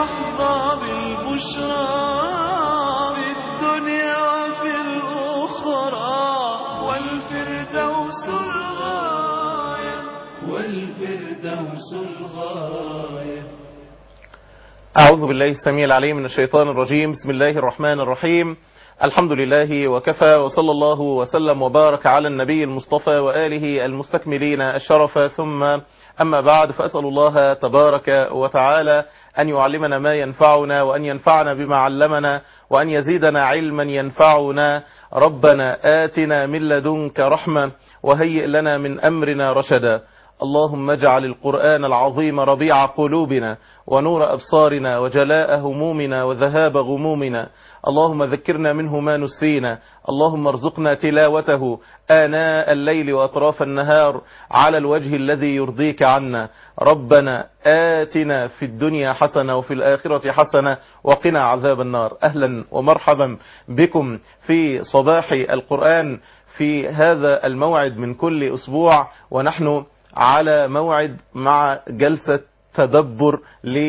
نحظى بالبشرى في الدنيا وفي الأخرى والفردوس الغاية والفردوس الغاية أعوذ بالله السميع العليم من الشيطان الرجيم بسم الله الرحمن الرحيم الحمد لله وكفى وصلى الله وسلم وبارك على النبي المصطفى وآله المستكملين الشرف ثم أما بعد فأسأل الله تبارك وتعالى أن يعلمنا ما ينفعنا وأن ينفعنا بما علمنا وأن يزيدنا علما ينفعنا ربنا آتنا من لدنك رحمة وهيئ لنا من أمرنا رشدا اللهم اجعل القرآن العظيم ربيع قلوبنا ونور أبصارنا وجلاء همومنا وذهاب غمومنا اللهم ذكرنا منه ما نسينا اللهم ارزقنا تلاوته آناء الليل وأطراف النهار على الوجه الذي يرضيك عنا ربنا آتنا في الدنيا حسنة وفي الآخرة حسنة وقنا عذاب النار أهلا ومرحبا بكم في صباح القرآن في هذا الموعد من كل أسبوع ونحن على موعد مع جلسة تدبر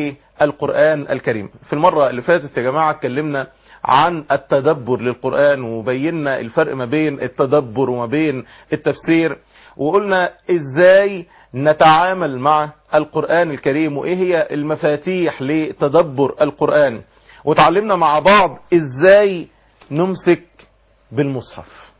للقرآن الكريم في المرة اللي فاتت يا جماعة اتكلمنا عن التدبر للقرآن وبينا الفرق ما بين التدبر وما بين التفسير وقلنا ازاي نتعامل مع القرآن الكريم وايه هي المفاتيح لتدبر القرآن وتعلمنا مع بعض ازاي نمسك بالمصحف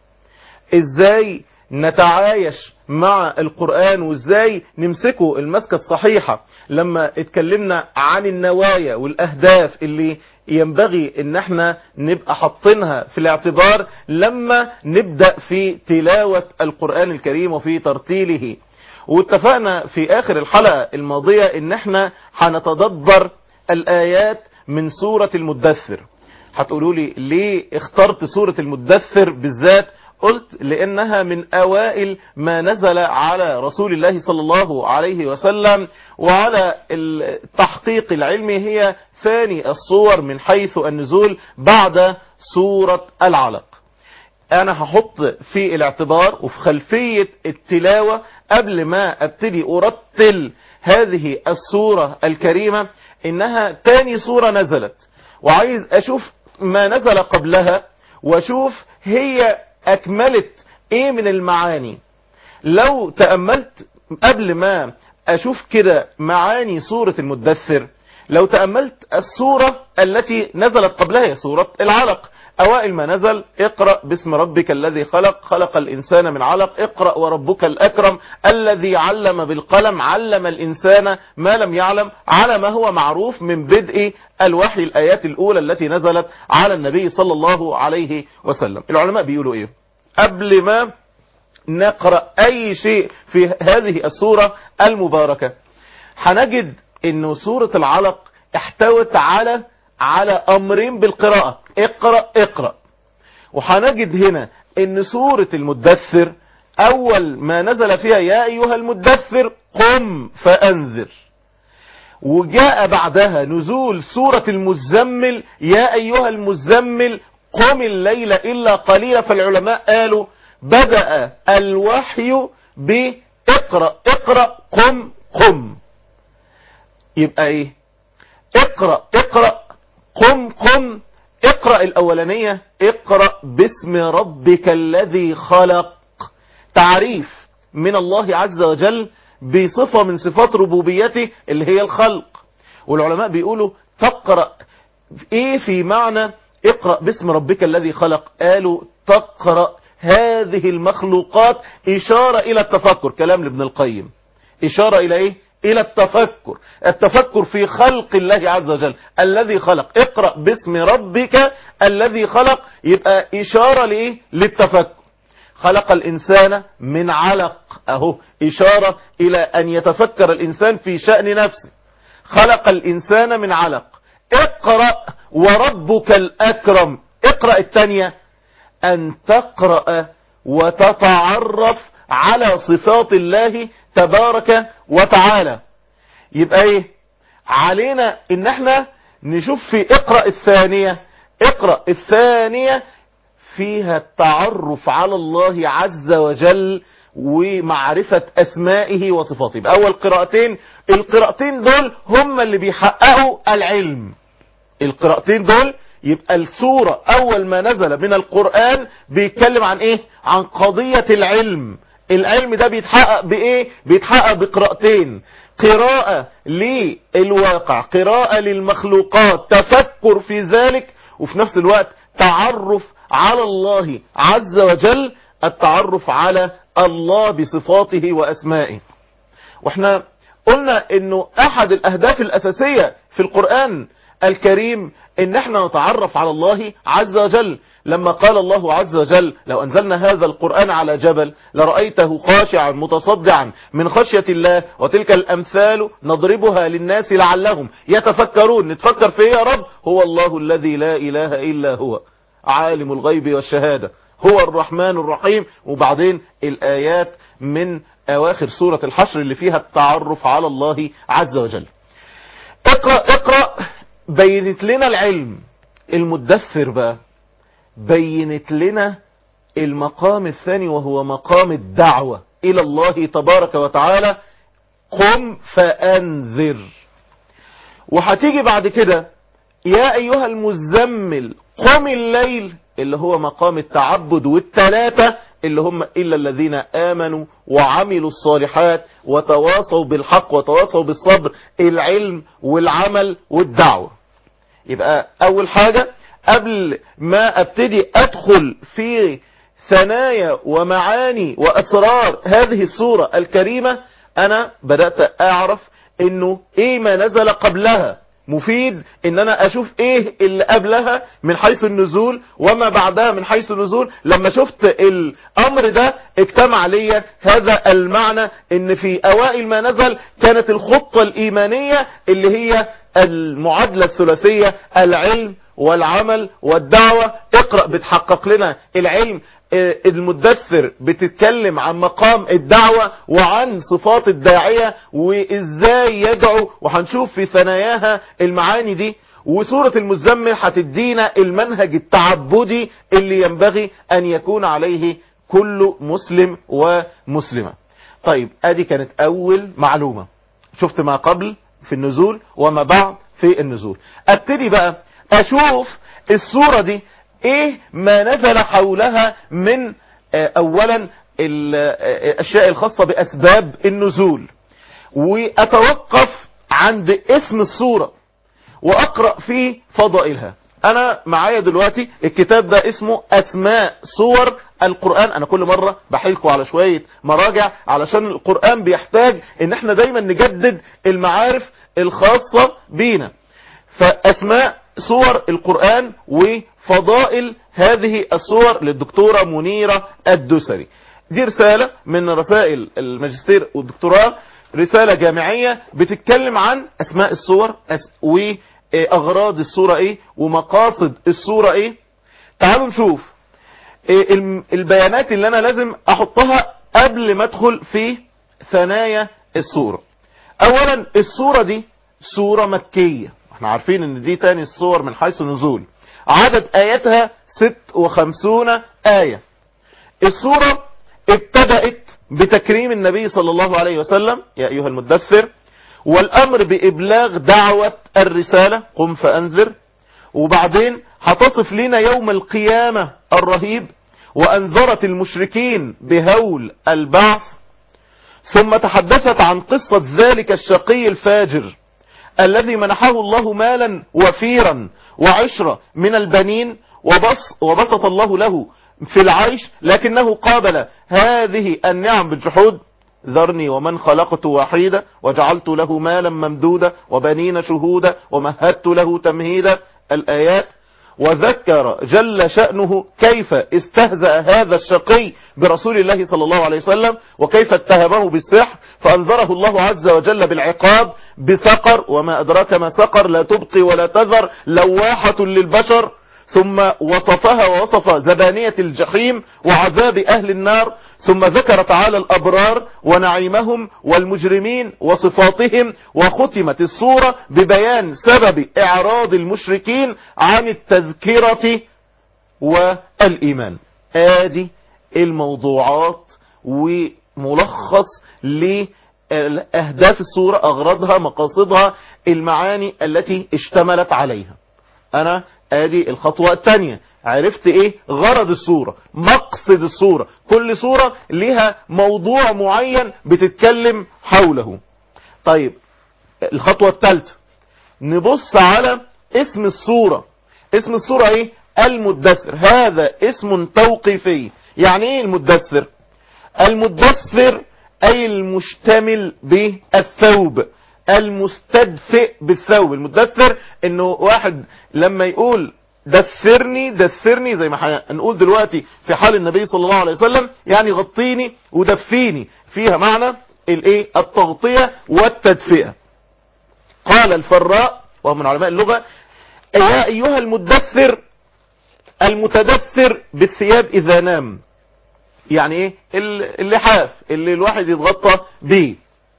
ازاي نتعايش مع القرآن وازاي نمسكه المسكة الصحيحة لما اتكلمنا عن النوايا والاهداف اللي ينبغي ان احنا نبقى حاطينها في الاعتبار لما نبدأ في تلاوة القرآن الكريم وفي ترتيله واتفقنا في اخر الحلقة الماضية ان احنا هنتدبر الايات من سورة المدثر هتقولوا لي ليه اخترت سورة المدثر بالذات قلت لأنها من أوائل ما نزل على رسول الله صلى الله عليه وسلم وعلى التحقيق العلمي هي ثاني الصور من حيث النزول بعد سورة العلق أنا هحط في الاعتبار وفي خلفية التلاوة قبل ما أبتدي أرتل هذه السورة الكريمة إنها تاني سورة نزلت وعايز أشوف ما نزل قبلها وأشوف هي أكملت إيه من المعاني لو تأملت قبل ما أشوف كده معاني سورة المدثر لو تأملت السورة التي نزلت قبلها هي سورة العلق أوائل ما نزل اقرأ باسم ربك الذي خلق خلق الإنسان من علق اقرأ وربك الأكرم الذي علم بالقلم علم الإنسان ما لم يعلم على ما هو معروف من بدء الوحي الآيات الأولى التي نزلت على النبي صلى الله عليه وسلم العلماء بيقولوا إيه قبل ما نقرأ أي شيء في هذه السورة المباركة هنجد أن سورة العلق احتوت على على أمرين بالقراءة اقرأ اقرأ وهنجد هنا أن سورة المدثر أول ما نزل فيها يا أيها المدثر قم فأنذر وجاء بعدها نزول سورة المزمل يا أيها المزمل قم الليل إلا قليلا فالعلماء قالوا بدأ الوحي بإقرأ اقرأ قم قم يبقى ايه اقرأ اقرأ قم قم اقرأ الأولانية اقرأ باسم ربك الذي خلق تعريف من الله عز وجل بصفة من صفات ربوبيته اللي هي الخلق والعلماء بيقولوا تقرأ ايه في معنى اقرأ باسم ربك الذي خلق قالوا تقرأ هذه المخلوقات إشارة إلى التفكر كلام لابن القيم إشارة إلى إيه إلى التفكر التفكر في خلق الله عز وجل الذي خلق اقرأ باسم ربك الذي خلق يبقى إشارة لإيه للتفكر خلق الإنسان من علق أهو إشارة إلى أن يتفكر الإنسان في شأن نفسه خلق الإنسان من علق اقرأ وربك الأكرم اقرأ الثانية أن تقرأ وتتعرف على صفات الله تبارك وتعالى يبقى ايه علينا ان احنا نشوف في اقرأ الثانية اقرأ الثانية فيها التعرف على الله عز وجل ومعرفة أسمائه وصفاته يبقى أول قراءتين القراءتين دول هم اللي بيحققوا العلم القراءتين دول يبقى السورة أول ما نزل من القرآن بيتكلم عن إيه عن قضية العلم العلم ده بيتحقق بإيه بيتحقق بقراءتين قراءة للواقع قراءة للمخلوقات تفكر في ذلك وفي نفس الوقت تعرف على الله عز وجل التعرف على الله بصفاته وأسمائه واحنا قلنا انه احد الاهداف الاساسية في القرآن الكريم ان احنا نتعرف على الله عز وجل لما قال الله عز وجل لو انزلنا هذا القرآن على جبل لرأيته خاشعا متصدعا من خشية الله وتلك الامثال نضربها للناس لعلهم يتفكرون نتفكر في ايه يا رب هو الله الذي لا اله الا هو عالم الغيب والشهادة هو الرحمن الرحيم وبعدين الآيات من أواخر سورة الحشر اللي فيها التعرف على الله عز وجل اقرأ اقرأ بينت لنا العلم المدثر بقى بينت لنا المقام الثاني وهو مقام الدعوة إلى الله تبارك وتعالى قم فأنذر وهتيجي بعد كده يا أيها المزمل قم الليل اللي هو مقام التعبد والتلاتة اللي هم إلا الذين آمنوا وعملوا الصالحات وتواصوا بالحق وتواصوا بالصبر العلم والعمل والدعوة يبقى أول حاجة قبل ما أبتدي أدخل في ثنايا ومعاني وأسرار هذه السورة الكريمة أنا بدأت أعرف إنه إيه ما نزل قبلها مفيد ان انا اشوف ايه اللي قبلها من حيث النزول وما بعدها من حيث النزول لما شفت الامر ده اجتمع لي هذا المعنى ان في اوائل ما نزل كانت الخطة الايمانية اللي هي المعادلة الثلاثية العلم والعمل والدعوة اقرأ بتحقق لنا العلم المدثر بتتكلم عن مقام الدعوة وعن صفات الداعية وازاي يدعو وهنشوف في ثناياها المعاني دي وسورة المزمل هتدينا المنهج التعبدي اللي ينبغي ان يكون عليه كل مسلم ومسلمة طيب ادي كانت اول معلومة شفت ما قبل في النزول وما بعد في النزول ابتدي بقى اشوف الصورة دي ايه ما نزل حولها من اولا الاشياء الخاصة باسباب النزول واتوقف عند اسم الصورة واقرأ في فضائلها انا معايا دلوقتي الكتاب ده اسمه اسماء صور القرآن انا كل مرة بحيلكم على شوية مراجع علشان القرآن بيحتاج ان احنا دايما نجدد المعارف الخاصة بينا فاسماء صور القرآن وفضائل هذه الصور للدكتورة منيرة الدسري دي رسالة من رسائل الماجستير والدكتوراه رسالة جامعية بتتكلم عن اسماء الصور واغراض الصورة ايه ومقاصد الصورة ايه تعالوا نشوف البيانات اللي انا لازم احطها قبل ما ادخل في ثنايا الصورة اولا الصورة دي صورة مكية احنا عارفين ان دي تاني الصور من حيث النزول عدد اياتها ست وخمسون اية الصورة ابتدأت بتكريم النبي صلى الله عليه وسلم يا ايها المدثر والامر بابلاغ دعوة الرسالة قم فانذر وبعدين هتصف لنا يوم القيامة الرهيب وانذرت المشركين بهول البعث ثم تحدثت عن قصة ذلك الشقي الفاجر الذي منحه الله مالا وفيرا وعشرة من البنين وبص وبسط الله له في العيش لكنه قابل هذه النعم بالجحود ذرني ومن خلقت وحيدا وجعلت له مالا ممدودا وبنين شهودا ومهدت له تمهيدا الآيات وذكر جل شأنه كيف استهزأ هذا الشقي برسول الله صلى الله عليه وسلم وكيف اتهمه بالسحر فأنذره الله عز وجل بالعقاب بسقر وما أدراك ما سقر لا تبقي ولا تذر لواحة للبشر ثم وصفها ووصف زبانية الجحيم وعذاب أهل النار ثم ذكر تعالى الأبرار ونعيمهم والمجرمين وصفاتهم وختمت الصورة ببيان سبب إعراض المشركين عن التذكرة والإيمان آدي الموضوعات ملخص لأهداف السورة أغراضها مقاصدها المعاني التي اشتملت عليها أنا ادي الخطوة الثانية عرفت ايه غرض الصورة مقصد الصورة كل صورة لها موضوع معين بتتكلم حوله طيب الخطوة الثالثة نبص على اسم الصورة اسم الصورة ايه المدثر هذا اسم توقيفي يعني ايه المدثر المدثر اي المشتمل بالثوب المستدفئ بالثوب المدثر انه واحد لما يقول دثرني دثرني زي ما هنقول دلوقتي في حال النبي صلى الله عليه وسلم يعني غطيني ودفيني فيها معنى الايه التغطية والتدفئة قال الفراء وهو من علماء اللغة يا ايها المدثر المتدثر بالثياب اذا نام يعني ايه اللحاف اللي الواحد يتغطى به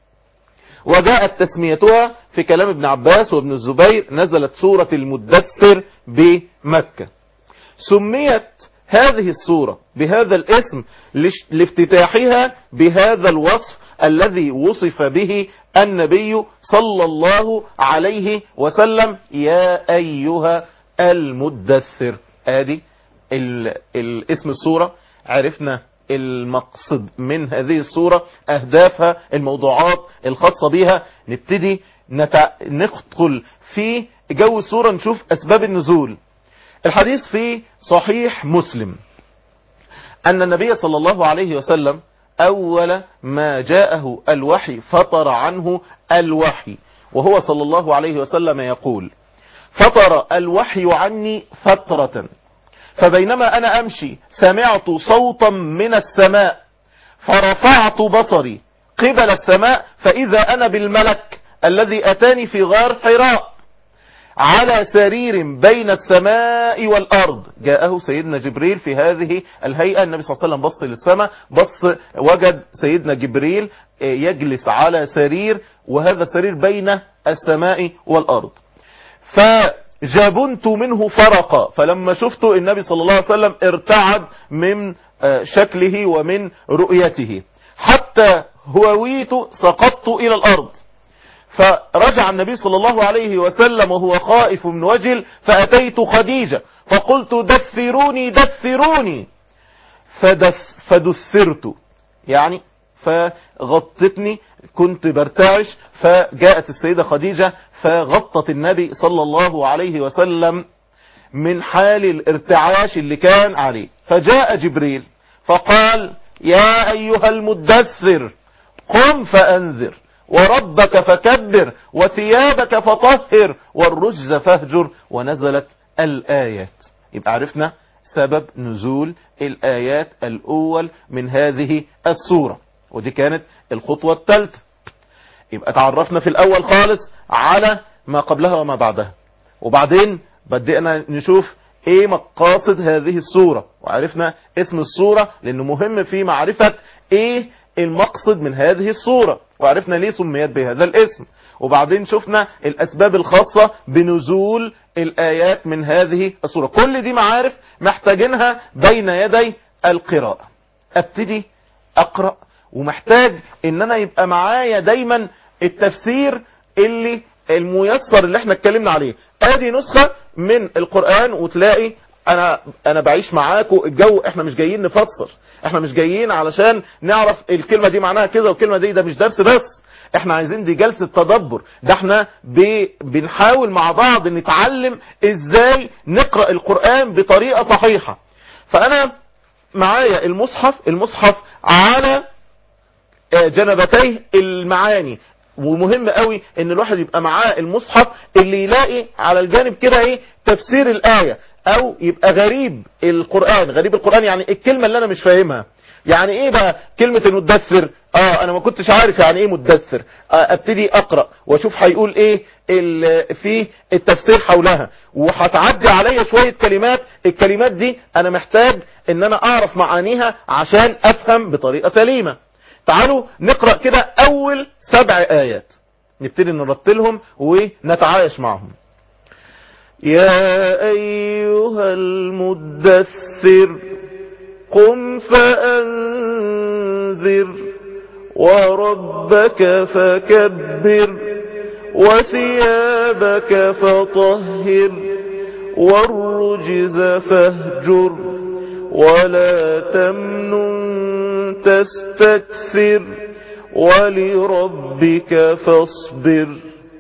وجاءت تسميتها في كلام ابن عباس وابن الزبير نزلت سورة المدثر بمكة سميت هذه السورة بهذا الاسم لافتتاحها بهذا الوصف الذي وصف به النبي صلى الله عليه وسلم يا أيها المدثر ادي الاسم السورة عرفنا المقصد من هذه الصورة أهدافها الموضوعات الخاصة بها نبتدي نتع... ندخل في جو الصورة نشوف أسباب النزول الحديث في صحيح مسلم أن النبي صلى الله عليه وسلم أول ما جاءه الوحي فطر عنه الوحي وهو صلى الله عليه وسلم يقول فطر الوحي عني فترة فبينما أنا أمشي سمعت صوتا من السماء فرفعت بصري قبل السماء فإذا أنا بالملك الذي أتاني في غار حراء على سرير بين السماء والأرض جاءه سيدنا جبريل في هذه الهيئة النبي صلى الله عليه وسلم بص للسماء بص وجد سيدنا جبريل يجلس على سرير وهذا السرير بين السماء والأرض فجابنت منه فرقا فلما شفت النبي صلى الله عليه وسلم ارتعد من شكله ومن رؤيته حتى هويت سقطت إلى الأرض فرجع النبي صلى الله عليه وسلم وهو خائف من وجل فأتيت خديجة فقلت دثروني دثروني فدث فدثرت يعني فغطتني كنت برتعش فجاءت السيدة خديجة فغطت النبي صلى الله عليه وسلم من حال الارتعاش اللي كان عليه فجاء جبريل فقال يا أيها المدثر قم فأنذر وربك فكبر وثيابك فطهر والرجز فاهجر ونزلت الآيات يبقى عرفنا سبب نزول الآيات الأول من هذه السورة ودي كانت الخطوة الثالثة يبقى تعرفنا في الأول خالص على ما قبلها وما بعدها وبعدين بدأنا نشوف ايه مقاصد هذه السورة وعرفنا اسم السورة لانه مهم في معرفة ايه المقصد من هذه السورة وعرفنا ليه سميت بهذا الاسم وبعدين شفنا الاسباب الخاصة بنزول الايات من هذه السورة كل دي معارف محتاجينها بين يدي القراءة ابتدي اقرأ ومحتاج ان انا يبقى معايا دايما التفسير اللي الميسر اللي احنا اتكلمنا عليه ادي نسخة من القرآن وتلاقي انا انا بعيش معاكم الجو احنا مش جايين نفسر احنا مش جايين علشان نعرف الكلمة دي معناها كذا والكلمة دي ده مش درس بس احنا عايزين دي جلسة تدبر ده احنا بنحاول مع بعض نتعلم ازاي نقرأ القرآن بطريقة صحيحة فانا معايا المصحف المصحف على جنبتيه المعاني ومهم قوي ان الواحد يبقى معاه المصحف اللي يلاقي على الجانب كده ايه تفسير الآية او يبقى غريب القرآن غريب القرآن يعني الكلمة اللي انا مش فاهمها يعني ايه بقى كلمة المدثر اه انا ما كنتش عارف يعني ايه مدثر آه ابتدي اقرأ واشوف هيقول ايه في التفسير حولها وهتعدي عليا شوية كلمات الكلمات دي انا محتاج ان انا اعرف معانيها عشان افهم بطريقة سليمة تعالوا نقرأ كده أول سبع آيات نبتدي نرتلهم ونتعايش معهم يا أيها المدثر قم فأنذر وربك فكبر وثيابك فطهر والرجز فاهجر ولا تمنن تستكثر ولربك فاصبر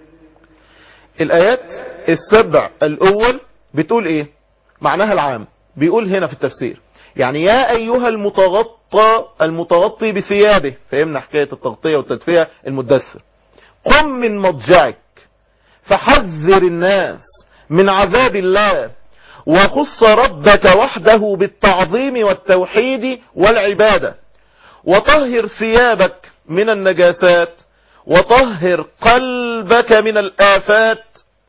الآيات السبع الأول بتقول إيه معناها العام بيقول هنا في التفسير يعني يا أيها المتغطى المتغطي بثيابه فهمنا حكاية التغطية والتدفئة المدثر قم من مضجعك فحذر الناس من عذاب الله وخص ربك وحده بالتعظيم والتوحيد والعبادة وطهر ثيابك من النجاسات وطهر قلبك من الآفات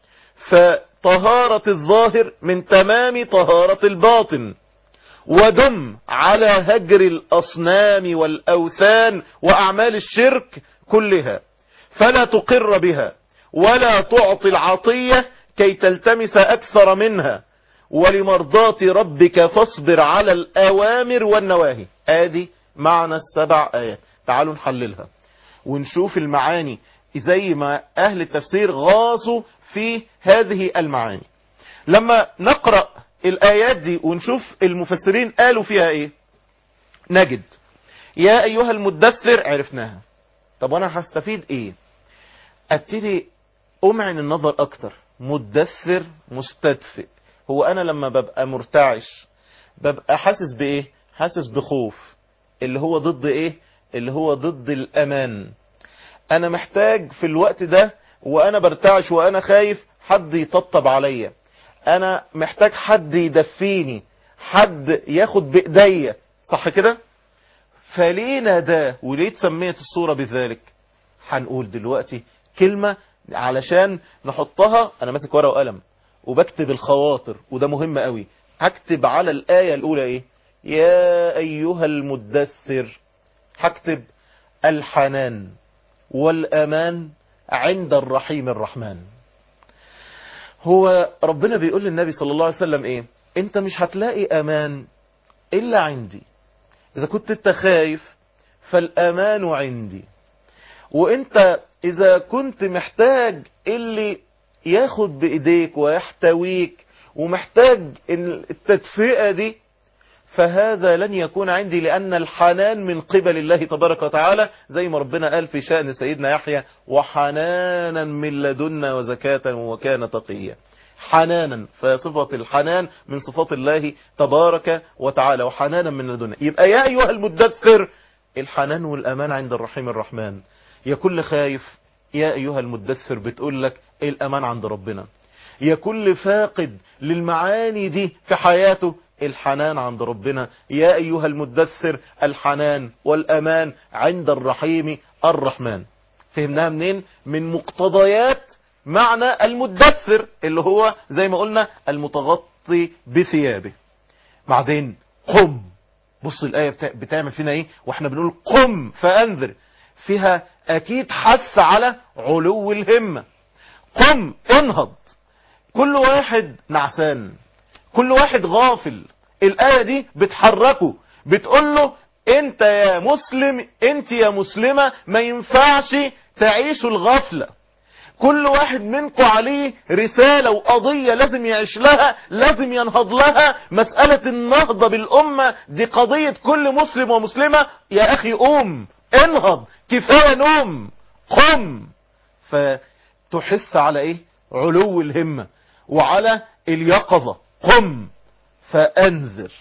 فطهارة الظاهر من تمام طهارة الباطن ودم على هجر الأصنام والأوثان وأعمال الشرك كلها فلا تقر بها ولا تعطي العطية كي تلتمس أكثر منها ولمرضاة ربك فاصبر على الأوامر والنواهي آدي معنى السبع آيات تعالوا نحللها ونشوف المعاني زي ما أهل التفسير غاصوا في هذه المعاني لما نقرأ الآيات دي ونشوف المفسرين قالوا فيها إيه نجد يا أيها المدثر عرفناها طب وأنا هستفيد إيه أبتدي أمعن النظر أكتر مدثر مستدفئ هو أنا لما ببقى مرتعش ببقى حاسس بإيه حاسس بخوف اللي هو ضد إيه اللي هو ضد الأمان أنا محتاج في الوقت ده وأنا برتعش وأنا خايف حد يطبطب عليا أنا محتاج حد يدفيني حد ياخد بإيديا صح كده فليه ده وليه تسميت الصورة بذلك هنقول دلوقتي كلمة علشان نحطها انا ماسك ورقه وقلم وبكتب الخواطر وده مهم قوي هكتب على الآية الأولى ايه يا أيها المدثر هكتب الحنان والأمان عند الرحيم الرحمن هو ربنا بيقول للنبي صلى الله عليه وسلم ايه انت مش هتلاقي امان الا عندي اذا كنت انت خايف فالامان عندي وانت اذا كنت محتاج اللي ياخد بايديك ويحتويك ومحتاج التدفئة دي فهذا لن يكون عندي لأن الحنان من قبل الله تبارك وتعالى زي ما ربنا قال في شأن سيدنا يحيى وحنانا من لدنا وزكاة وكان تقيا حنانا فصفة الحنان من صفات الله تبارك وتعالى وحنانا من لدنا يبقى يا أيها المدثر الحنان والأمان عند الرحيم الرحمن يا كل خايف يا أيها المدثر بتقول لك الأمان عند ربنا يا كل فاقد للمعاني دي في حياته الحنان عند ربنا يا أيها المدثر الحنان والأمان عند الرحيم الرحمن فهمناها منين من مقتضيات معنى المدثر اللي هو زي ما قلنا المتغطي بثيابه بعدين قم بص الآية بتعمل فينا ايه واحنا بنقول قم فأنذر فيها أكيد حث على علو الهمة قم انهض كل واحد نعسان كل واحد غافل الآية دي بتحركه بتقول له انت يا مسلم انت يا مسلمة ما ينفعش تعيشوا الغفلة كل واحد منكم عليه رسالة وقضية لازم يعيش لها لازم ينهض لها مسألة النهضة بالأمة دي قضية كل مسلم ومسلمة يا أخي قوم انهض كفاية نوم قم فتحس على ايه علو الهمة وعلى اليقظة قم فأنذر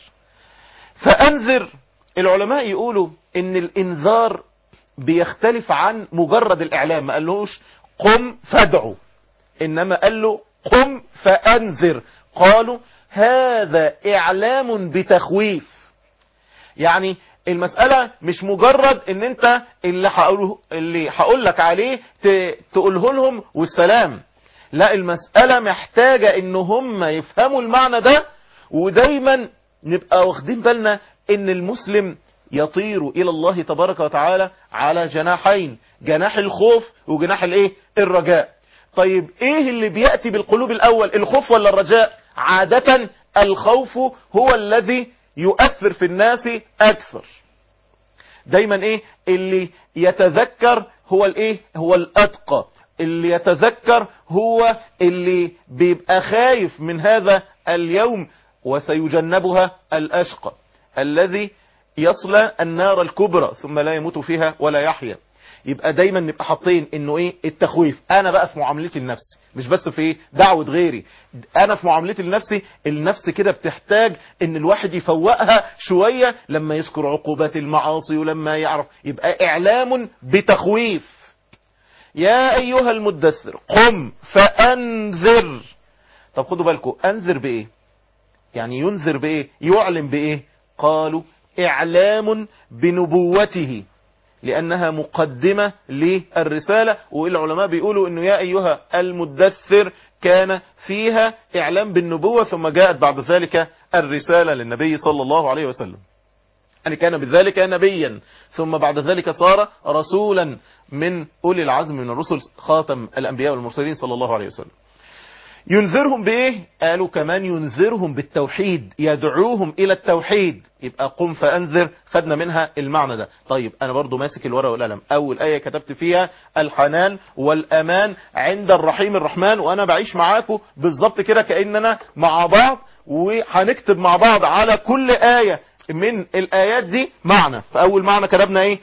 فأنذر العلماء يقولوا ان الانذار بيختلف عن مجرد الاعلام ما قالوش قم فادعو انما قال له قم فأنذر قالوا هذا اعلام بتخويف يعني المسألة مش مجرد ان انت اللي هقوله اللي هقول لك عليه تقوله لهم والسلام لا المسألة محتاجة ان هم يفهموا المعنى ده ودايما نبقى واخدين بالنا ان المسلم يطير الى الله تبارك وتعالى على جناحين جناح الخوف وجناح الايه الرجاء طيب ايه اللي بيأتي بالقلوب الاول الخوف ولا الرجاء عادة الخوف هو الذي يؤثر في الناس اكثر دايما ايه اللي يتذكر هو الايه هو الاتقى اللي يتذكر هو اللي بيبقى خايف من هذا اليوم وسيجنبها الاشقى الذي يصلى النار الكبرى ثم لا يموت فيها ولا يحيا يبقى دايما نبقى حاطين انه ايه التخويف انا بقى في معاملتي لنفسي مش بس في دعوة غيري انا في معاملتي لنفسي النفس كده بتحتاج ان الواحد يفوقها شوية لما يذكر عقوبات المعاصي ولما يعرف يبقى اعلام بتخويف يا ايها المدثر قم فانذر طب خدوا بالكم انذر بايه يعني ينذر بايه يعلم بايه قالوا اعلام بنبوته لأنها مقدمة للرسالة والعلماء بيقولوا أنه يا أيها المدثر كان فيها إعلام بالنبوة ثم جاءت بعد ذلك الرسالة للنبي صلى الله عليه وسلم يعني كان بذلك نبيا ثم بعد ذلك صار رسولا من أولي العزم من الرسل خاتم الأنبياء والمرسلين صلى الله عليه وسلم ينذرهم بإيه؟ قالوا كمان ينذرهم بالتوحيد يدعوهم إلى التوحيد يبقى قم فأنذر خدنا منها المعنى ده طيب أنا برضو ماسك الورقة والقلم أول آية كتبت فيها الحنان والأمان عند الرحيم الرحمن وأنا بعيش معاكم بالظبط كده كأننا مع بعض وهنكتب مع بعض على كل آية من الآيات دي معنى فأول معنى كتبنا إيه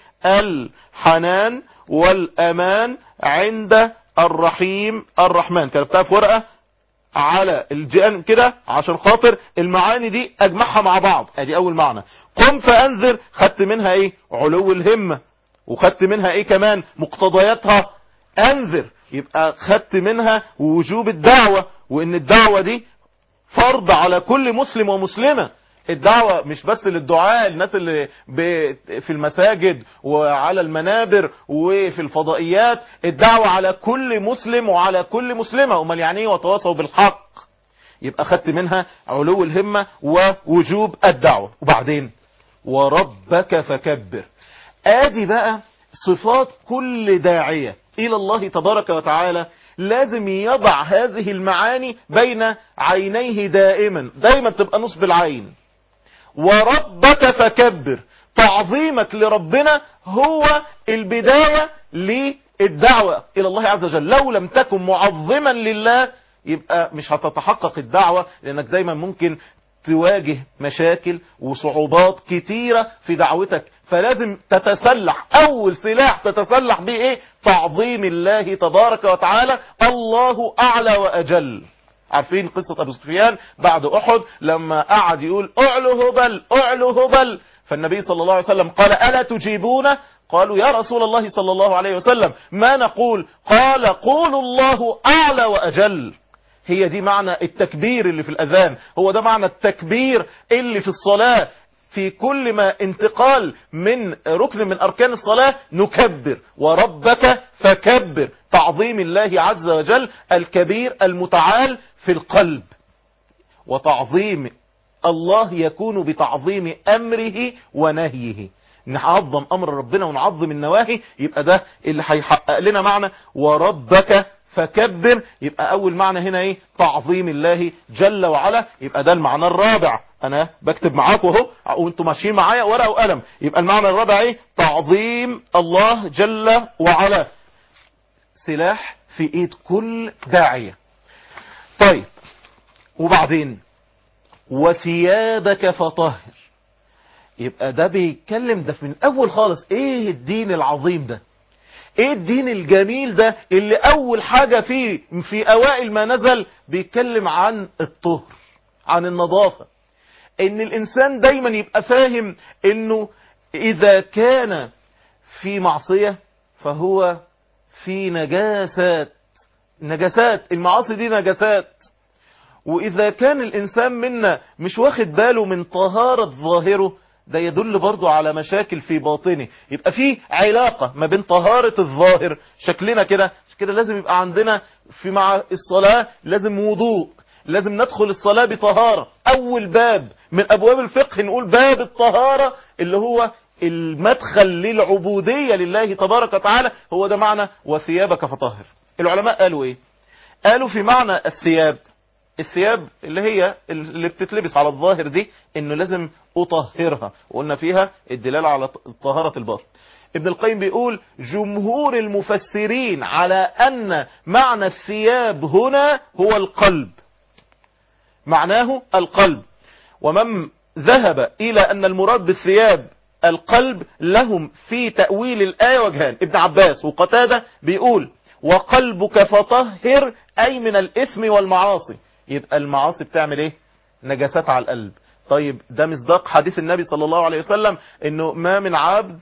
الحنان والأمان عند الرحيم الرحمن كتبتها في ورقة على الجان كده عشان خاطر المعاني دي اجمعها مع بعض ادي اول معنى قم فانذر خدت منها ايه علو الهمة وخدت منها ايه كمان مقتضياتها انذر يبقى خدت منها وجوب الدعوة وان الدعوة دي فرض على كل مسلم ومسلمة الدعوة مش بس للدعاء الناس اللي في المساجد وعلى المنابر وفي الفضائيات الدعوة على كل مسلم وعلى كل مسلمة امال يعني ايه وتواصوا بالحق يبقى خدت منها علو الهمة ووجوب الدعوة وبعدين وربك فكبر ادي بقى صفات كل داعية الى الله تبارك وتعالى لازم يضع هذه المعاني بين عينيه دائما دايما تبقى نصب العين وربك فكبر تعظيمك لربنا هو البداية للدعوة إلى الله عز وجل لو لم تكن معظما لله يبقى مش هتتحقق الدعوة لأنك دايما ممكن تواجه مشاكل وصعوبات كتيرة في دعوتك فلازم تتسلح أول سلاح تتسلح به إيه تعظيم الله تبارك وتعالى الله أعلى وأجل عارفين قصة أبو سفيان بعد أحد لما قعد يقول أعلو هبل أعلو هبل فالنبي صلى الله عليه وسلم قال ألا تجيبون قالوا يا رسول الله صلى الله عليه وسلم ما نقول قال قولوا الله أعلى وأجل هي دي معنى التكبير اللي في الأذان هو ده معنى التكبير اللي في الصلاة في كل ما انتقال من ركن من أركان الصلاة نكبر وربك فكبر تعظيم الله عز وجل الكبير المتعال في القلب وتعظيم الله يكون بتعظيم أمره ونهيه نعظم أمر ربنا ونعظم النواهي يبقى ده اللي هيحقق لنا معنى وربك فكبر يبقى أول معنى هنا إيه تعظيم الله جل وعلا يبقى ده المعنى الرابع أنا بكتب معاكم اهو وانتم ماشيين معايا ورقة وقلم يبقى المعنى الرابع إيه تعظيم الله جل وعلا سلاح في ايد كل داعية طيب وبعدين وثيابك فطهر يبقى ده بيتكلم ده من اول خالص ايه الدين العظيم ده ايه الدين الجميل ده اللي اول حاجة فيه في اوائل ما نزل بيتكلم عن الطهر عن النظافة ان الانسان دايما يبقى فاهم انه اذا كان في معصية فهو في نجاسات نجاسات المعاصي دي نجاسات وإذا كان الإنسان منا مش واخد باله من طهارة ظاهره ده يدل برضو على مشاكل في باطنه يبقى في علاقة ما بين طهارة الظاهر شكلنا كده كده لازم يبقى عندنا في مع الصلاة لازم وضوء لازم ندخل الصلاة بطهارة أول باب من أبواب الفقه نقول باب الطهارة اللي هو المدخل للعبودية لله تبارك وتعالى هو ده معنى وثيابك فطهر العلماء قالوا ايه قالوا في معنى الثياب الثياب اللي هي اللي بتتلبس على الظاهر دي انه لازم اطهرها وقلنا فيها الدلالة على طهارة الباطن ابن القيم بيقول جمهور المفسرين على ان معنى الثياب هنا هو القلب معناه القلب ومن ذهب الى ان المراد بالثياب القلب لهم في تأويل الآية وجهان ابن عباس وقتادة بيقول وقلبك فطهر أي من الإثم والمعاصي يبقى المعاصي بتعمل ايه نجاسات على القلب طيب ده مصداق حديث النبي صلى الله عليه وسلم انه ما من عبد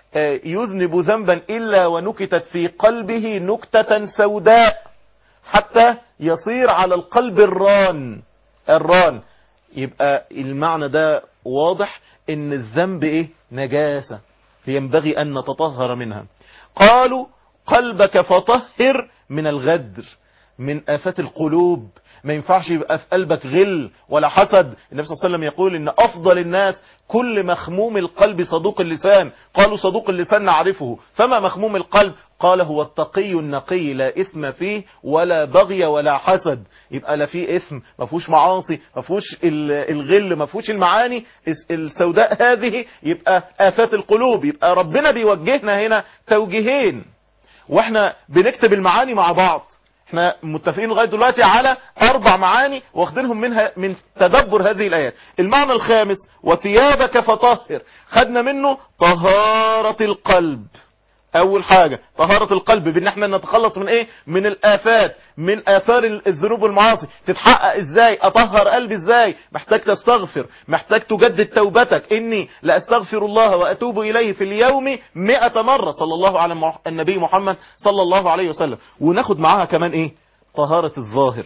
يذنب ذنبا إلا ونكتت في قلبه نكتة سوداء حتى يصير على القلب الران الران يبقى المعنى ده واضح ان الذنب ايه نجاسة ينبغي ان نتطهر منها قالوا قلبك فطهر من الغدر من آفات القلوب ما ينفعش يبقى في قلبك غل ولا حسد النبي صلى الله عليه وسلم يقول ان افضل الناس كل مخموم القلب صدوق اللسان قالوا صدوق اللسان نعرفه فما مخموم القلب قال هو التقي النقي لا اثم فيه ولا بغي ولا حسد يبقى لا فيه اثم ما فيهوش معاصي ما فيهوش الغل ما فيهوش المعاني السوداء هذه يبقى آفات القلوب يبقى ربنا بيوجهنا هنا توجيهين واحنا بنكتب المعاني مع بعض احنا متفقين لغايه دلوقتي على اربع معاني واخدينهم منها من تدبر هذه الايات المعنى الخامس وثيابك فطهر خدنا منه طهارة القلب اول حاجة طهارة القلب بان احنا نتخلص من ايه من الافات من اثار الذنوب والمعاصي تتحقق ازاي اطهر قلبي ازاي محتاج تستغفر محتاج تجدد توبتك اني لاستغفر الله واتوب اليه في اليوم مئة مرة صلى الله على النبي محمد صلى الله عليه وسلم وناخد معاها كمان ايه طهارة الظاهر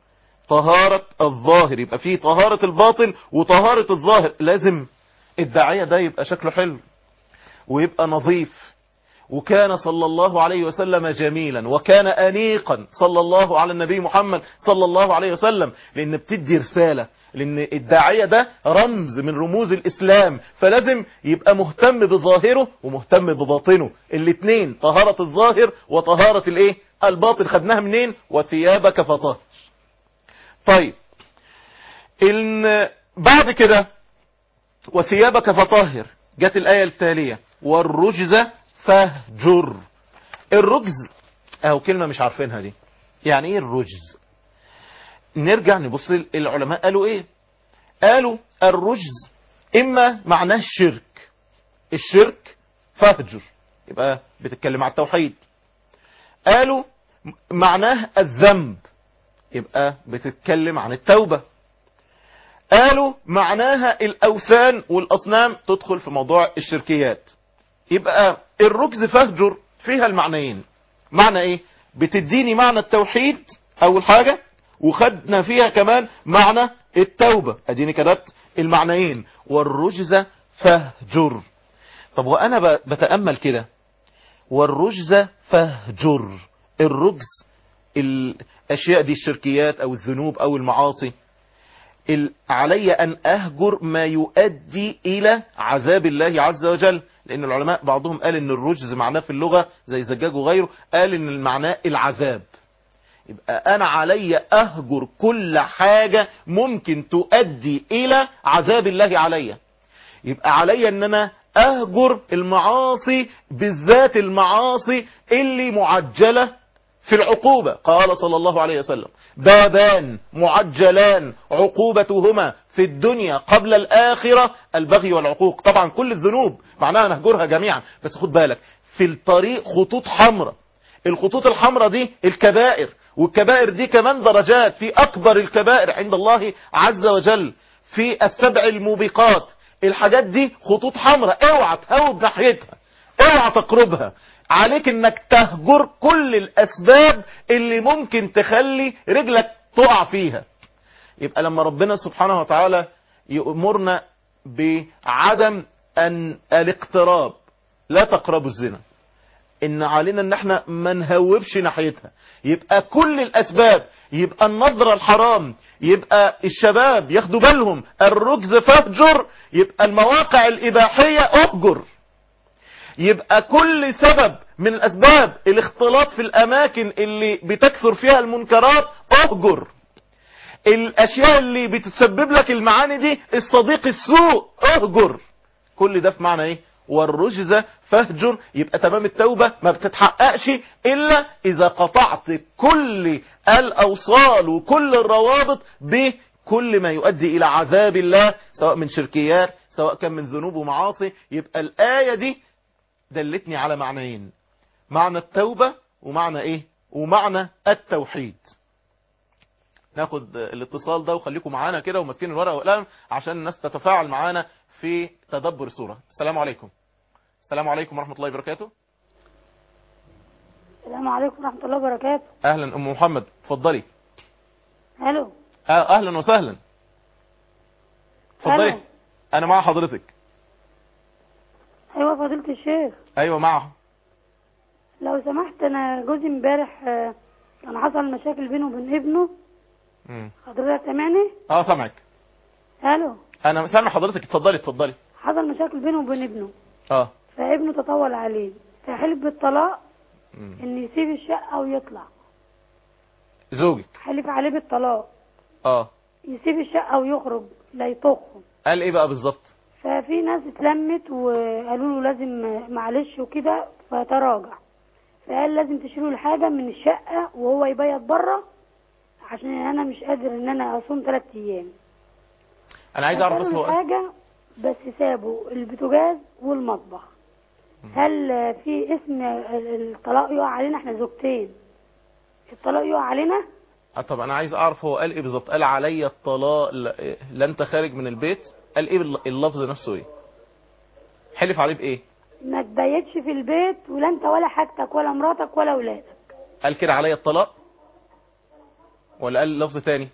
طهارة الظاهر يبقى فيه طهارة الباطن وطهارة الظاهر لازم الداعية ده يبقى شكله حلو ويبقى نظيف وكان صلى الله عليه وسلم جميلا وكان أنيقا صلى الله على النبي محمد صلى الله عليه وسلم لأن بتدي رسالة لأن الداعية ده رمز من رموز الإسلام فلازم يبقى مهتم بظاهره ومهتم بباطنه الاثنين طهارة الظاهر وطهارة الايه الباطن خدناها منين وثيابك فطهر طيب إن بعد كده وثيابك فطهر جت الآية التالية والرجز فهجر الرجز اهو كلمة مش عارفينها دي يعني ايه الرجز نرجع نبص العلماء قالوا ايه قالوا الرجز اما معناه الشرك الشرك فهجر يبقى بتتكلم على التوحيد قالوا معناه الذنب يبقى بتتكلم عن التوبة قالوا معناها الاوثان والاصنام تدخل في موضوع الشركيات يبقى الركز فهجر فيها المعنيين معنى ايه بتديني معنى التوحيد اول حاجة وخدنا فيها كمان معنى التوبة اديني كتبت المعنيين والرجز فهجر طب وانا بتأمل كده والرجز فهجر الرجز الاشياء دي الشركيات او الذنوب او المعاصي علي ان اهجر ما يؤدي الى عذاب الله عز وجل لان العلماء بعضهم قال ان الرجز معناه في اللغة زي زجاج وغيره قال ان المعناه العذاب يبقى انا علي اهجر كل حاجة ممكن تؤدي الى عذاب الله علي يبقى علي ان انا اهجر المعاصي بالذات المعاصي اللي معجلة في العقوبة قال صلى الله عليه وسلم بابان معجلان عقوبتهما في الدنيا قبل الآخرة البغي والعقوق طبعا كل الذنوب معناها نهجرها جميعا بس خد بالك في الطريق خطوط حمراء الخطوط الحمراء دي الكبائر والكبائر دي كمان درجات في أكبر الكبائر عند الله عز وجل في السبع الموبقات الحاجات دي خطوط حمراء اوعى تهوب ناحيتها اوعى تقربها عليك انك تهجر كل الاسباب اللي ممكن تخلي رجلك تقع فيها يبقى لما ربنا سبحانه وتعالى يأمرنا بعدم أن الاقتراب لا تقربوا الزنا ان علينا ان احنا ما نهوبش ناحيتها يبقى كل الاسباب يبقى النظرة الحرام يبقى الشباب ياخدوا بالهم الرجز فهجر يبقى المواقع الاباحية اهجر يبقى كل سبب من الاسباب الاختلاط في الاماكن اللي بتكثر فيها المنكرات اهجر الاشياء اللي بتسبب لك المعاني دي الصديق السوء اهجر كل ده في معنى ايه والرجز فاهجر يبقى تمام التوبة ما بتتحققش إلا إذا قطعت كل الأوصال وكل الروابط بكل ما يؤدي إلى عذاب الله سواء من شركيات سواء كان من ذنوب ومعاصي يبقى الآية دي دلتني على معنيين معنى التوبة ومعنى إيه ومعنى التوحيد ناخد الاتصال ده وخليكم معانا كده وماسكين الورقة والقلم عشان الناس تتفاعل معانا في تدبر سورة السلام عليكم السلام عليكم ورحمة الله وبركاته السلام عليكم ورحمة الله وبركاته أهلا أم محمد اتفضلي الو آه، أهلا وسهلا اتفضلي ألو. أنا مع حضرتك ايوه فضيلة الشيخ أيوة معه لو سمحت انا جوزي امبارح آه، كان حصل مشاكل بينه وبين ابنه مم. حضرتك سامعني اه سامعك الو أنا سامع حضرتك اتفضلي اتفضلي حصل مشاكل بينه وبين ابنه اه فابنه تطول عليه فحلف بالطلاق مم. ان يسيب الشقة ويطلع زوجك حلف عليه بالطلاق اه يسيب الشقة ويخرج لا يطخه قال ايه بقى بالظبط ففي ناس اتلمت وقالوا له لازم معلش وكده فتراجع فقال لازم تشيلوا الحاجة من الشقة وهو يبيت بره عشان انا مش قادر ان انا اصوم ثلاث ايام انا عايز اعرف بس فشالوا هو الحاجة بس سابوا البوتاجاز والمطبخ هل في اسم الطلاق يقع علينا احنا زوجتين الطلاق يقع علينا آه، طب انا عايز اعرف هو قال ايه بالظبط قال عليا الطلاق لا لا انت خارج من البيت قال ايه بالل- اللفظ نفسه ايه حلف عليه بايه ما تبيتش في البيت ولا انت ولا حاجتك ولا مراتك ولا اولادك قال كده عليا الطلاق ولا قال لفظ تاني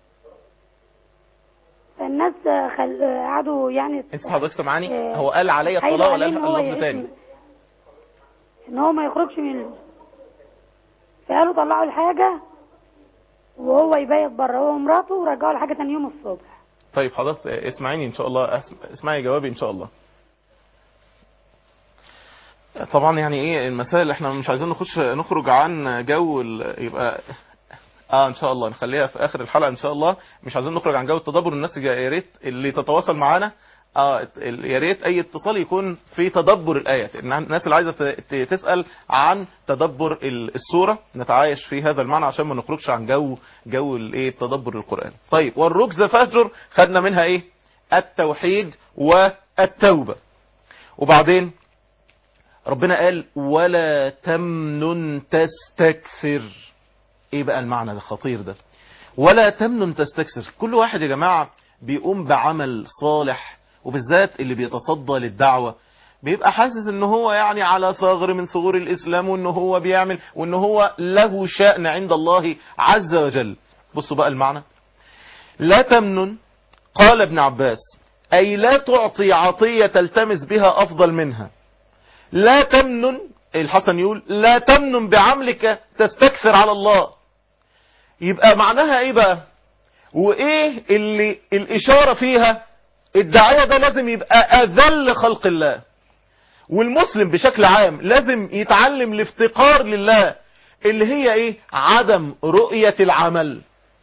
فالناس خل... قعدوا يعني انت حضرتك سامعاني آه، هو قال عليا حايلوا الطلاق ولا عليه قال إن هو لفظ يقسم- تاني ان هو ما يخرجش من ال- فقالوا طلعوا الحاجة وهو يبيت بره هو ومراته ورجعوا الحاجة تاني يوم الصبح طيب حضرتك اسمعيني ان شاء الله أسم- اسمعي جوابي ان شاء الله طبعا يعني ايه المسائل احنا مش عايزين نخش نخرج عن جو ال- يبقى اه ان شاء الله نخليها في اخر الحلقه ان شاء الله مش عايزين نخرج عن جو التدبر الناس جا- يا ريت اللي تتواصل معانا اه ال- يا ريت اي اتصال يكون في تدبر الايات إن الناس اللي عايزه ت- ت- تسال عن تدبر ال- السوره نتعايش في هذا المعنى عشان ما نخرجش عن جو جو الايه تدبر القران طيب والركز فاهجر خدنا منها ايه التوحيد والتوبه وبعدين ربنا قال ولا تمنن تستكثر ايه بقى المعنى الخطير ده ولا تمنن تستكثر كل واحد يا جماعة بيقوم بعمل صالح وبالذات اللي بيتصدى للدعوة بيبقى حاسس ان هو يعني على ثغر من ثغور الاسلام وان هو بيعمل وان هو له شأن عند الله عز وجل بصوا بقى المعنى لا تمنن قال ابن عباس اي لا تعطي عطية تلتمس بها افضل منها لا تمنن الحسن يقول لا تمنن بعملك تستكثر على الله يبقى معناها ايه بقى وايه اللي الاشارة فيها الداعية ده لازم يبقى اذل خلق الله والمسلم بشكل عام لازم يتعلم الافتقار لله اللي هي ايه عدم رؤية العمل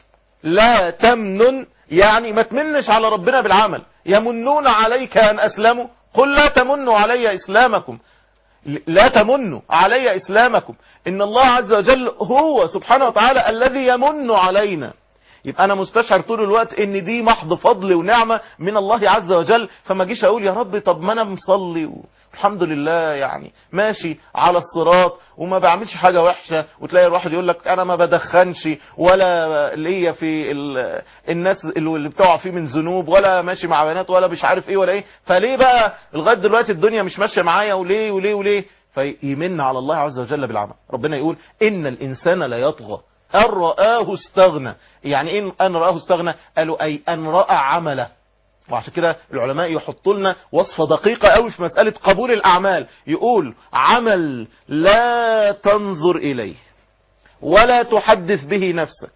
لا تمنن يعني ما تمنش على ربنا بالعمل يمنون عليك ان اسلموا قل لا تمنوا علي اسلامكم لا تمنوا علي اسلامكم ان الله عز وجل هو سبحانه وتعالى الذي يمن علينا يبقى انا مستشعر طول الوقت ان دي محض فضل ونعمة من الله عز وجل فما جيش اقول يا رب طب ما انا مصلي والحمد لله يعني ماشي على الصراط وما بعملش حاجة وحشة وتلاقي الواحد يقول لك انا ما بدخنش ولا ليا في ال- الناس اللي بتقع فيه من ذنوب ولا ماشي مع بنات ولا مش عارف ايه ولا ايه فليه بقى لغاية دلوقتي الدنيا مش ماشية معايا وليه وليه وليه فيمن على الله عز وجل بالعمل ربنا يقول ان الانسان لا يطغى أن رآه استغنى يعني إيه أن رآه استغنى قالوا أي أن رأى عمله وعشان كده العلماء يحطوا لنا وصفة دقيقة قوي في مسألة قبول الأعمال يقول عمل لا تنظر إليه ولا تحدث به نفسك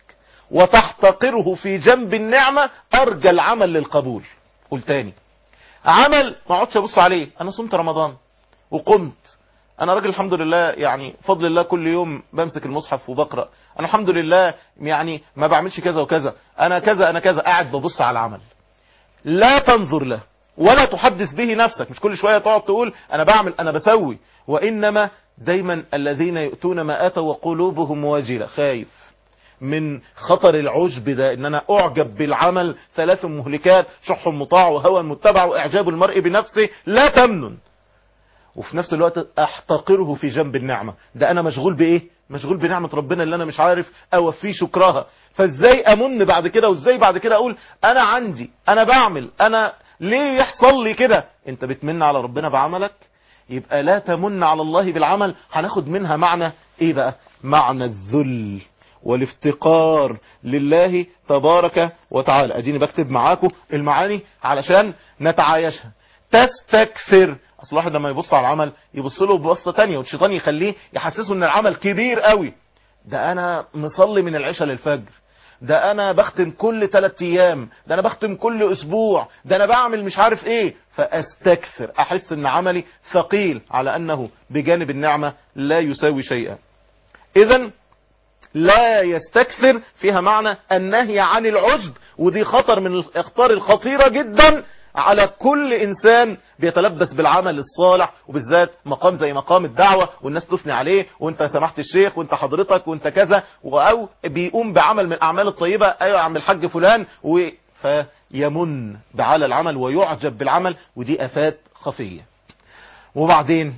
وتحتقره في جنب النعمة أرجى العمل للقبول قول تاني عمل ما اقعدش ابص عليه انا صمت رمضان وقمت انا راجل الحمد لله يعني فضل الله كل يوم بمسك المصحف وبقرا انا الحمد لله يعني ما بعملش كذا وكذا انا كذا انا كذا قاعد ببص على العمل لا تنظر له ولا تحدث به نفسك مش كل شويه تقعد تقول انا بعمل انا بسوي وانما دايما الذين يؤتون ما اتوا وقلوبهم واجله خايف من خطر العجب ده ان انا اعجب بالعمل ثلاث مهلكات شح مطاع وهوى متبع واعجاب المرء بنفسه لا تمنن وفي نفس الوقت احتقره في جنب النعمة ده انا مشغول بايه مشغول بنعمة ربنا اللي انا مش عارف اوفيه شكرها فازاي امن بعد كده وازاي بعد كده اقول انا عندي انا بعمل انا ليه يحصل لي كده انت بتمن على ربنا بعملك يبقى لا تمن على الله بالعمل هناخد منها معنى ايه بقى معنى الذل والافتقار لله تبارك وتعالى اديني بكتب معاكم المعاني علشان نتعايشها تستكثر اصل الواحد لما يبص على العمل يبص له ببصه تانية والشيطان يخليه يحسسه ان العمل كبير قوي ده انا مصلي من العشاء للفجر ده انا بختم كل ثلاث ايام ده انا بختم كل اسبوع ده انا بعمل مش عارف ايه فاستكثر احس ان عملي ثقيل على انه بجانب النعمة لا يساوي شيئا اذا لا يستكثر فيها معنى النهي عن العجب ودي خطر من الاخطار الخطيرة جدا على كل انسان بيتلبس بالعمل الصالح وبالذات مقام زي مقام الدعوة والناس تثني عليه وانت سمحت الشيخ وانت حضرتك وانت كذا او بيقوم بعمل من الاعمال الطيبة ايوه يا عم الحاج فلان و فيمن بعلى العمل ويعجب بالعمل ودي افات خفية وبعدين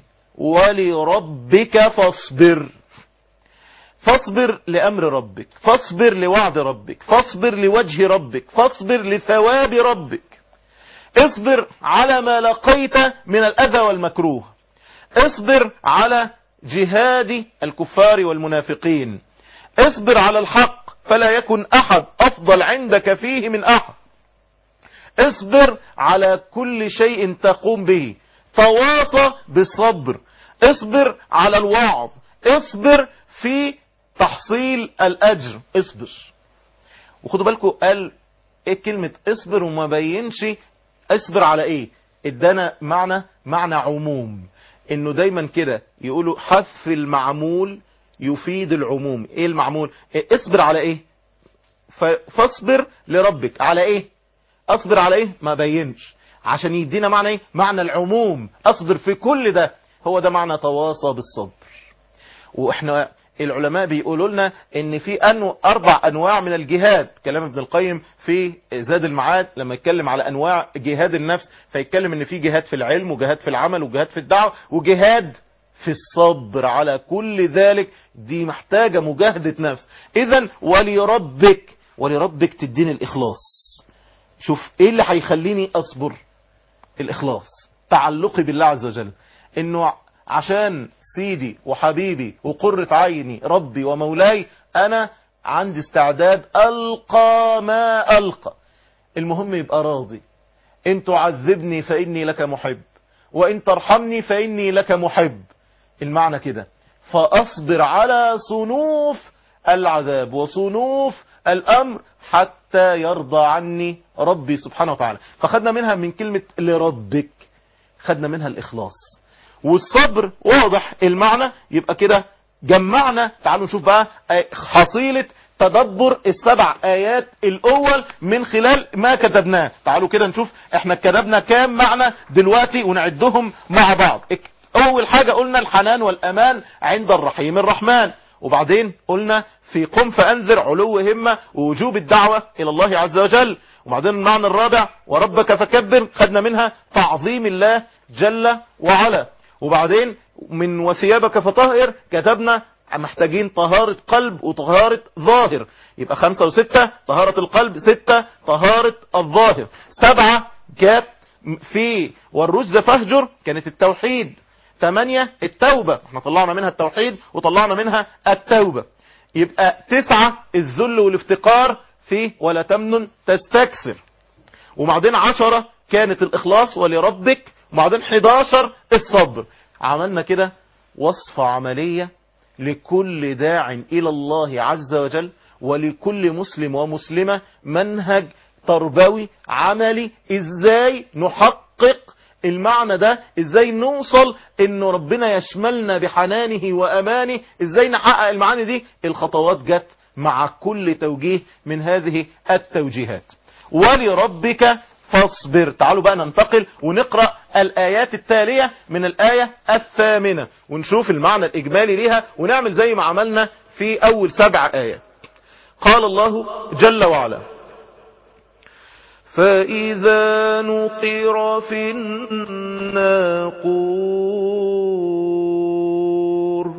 ولربك فاصبر فاصبر لأمر ربك فاصبر لوعد ربك فاصبر لوجه ربك فاصبر لثواب ربك اصبر على ما لقيت من الأذى والمكروه اصبر على جهاد الكفار والمنافقين اصبر على الحق فلا يكن أحد أفضل عندك فيه من أحد اصبر على كل شيء تقوم به تواصى بالصبر اصبر على الوعظ اصبر في تحصيل الأجر اصبر وخدوا بالكم قال ايه كلمة اصبر وما بينش اصبر على ايه ادانا معنى معنى عموم انه دايما كده يقولوا حذف المعمول يفيد العموم ايه المعمول إيه اصبر على ايه فاصبر لربك على ايه اصبر على ايه ما بينش عشان يدينا معنى ايه معنى العموم اصبر في كل ده هو ده معنى تواصى بالصبر واحنا العلماء بيقولوا لنا ان في أنو اربع انواع من الجهاد كلام ابن القيم في زاد المعاد لما يتكلم على انواع جهاد النفس فيتكلم ان في جهاد في العلم وجهاد في العمل وجهاد في الدعوة وجهاد في الصبر على كل ذلك دي محتاجة مجاهدة نفس اذا ولربك ولربك تديني الاخلاص شوف ايه اللي هيخليني اصبر الاخلاص تعلقي بالله عز وجل انه عشان سيدي وحبيبي وقرة عيني ربي ومولاي أنا عندي استعداد ألقى ما ألقى المهم يبقى راضي إن تعذبني فإني لك محب وإن ترحمني فإني لك محب المعنى كده فأصبر على صنوف العذاب وصنوف الأمر حتى يرضى عني ربي سبحانه وتعالى فخدنا منها من كلمة لربك خدنا منها الإخلاص والصبر واضح المعنى يبقى كده جمعنا تعالوا نشوف بقى حصيلة تدبر السبع آيات الأول من خلال ما كتبناه تعالوا كده نشوف احنا كتبنا كام معنى دلوقتي ونعدهم مع بعض أول حاجة قلنا الحنان والأمان عند الرحيم الرحمن وبعدين قلنا في قم فأنذر علو همة ووجوب الدعوة إلى الله عز وجل وبعدين المعنى الرابع وربك فكبر خدنا منها تعظيم الله جل وعلا وبعدين من وثيابك فطهر كتبنا محتاجين طهارة قلب وطهارة ظاهر يبقى خمسة وستة طهارة القلب ستة طهارة الظاهر سبعة جاء في والرجز فهجر كانت التوحيد ثمانية التوبة احنا طلعنا منها التوحيد وطلعنا منها التوبة يبقى تسعة الذل والافتقار في ولا تمنن تستكثر وبعدين عشرة كانت الإخلاص ولربك وبعدين 11 الصبر عملنا كده وصفة عملية لكل داع إلى الله عز وجل ولكل مسلم ومسلمة منهج تربوي عملي ازاي نحقق المعنى ده ازاي نوصل انه ربنا يشملنا بحنانه وامانه ازاي نحقق المعاني دي الخطوات جت مع كل توجيه من هذه التوجيهات ولربك فاصبر تعالوا بقى ننتقل ونقرأ الآيات التالية من الآية الثامنة ونشوف المعنى الإجمالي ليها ونعمل زي ما عملنا في أول سبع آيات قال الله جل وعلا فإذا نقر في الناقور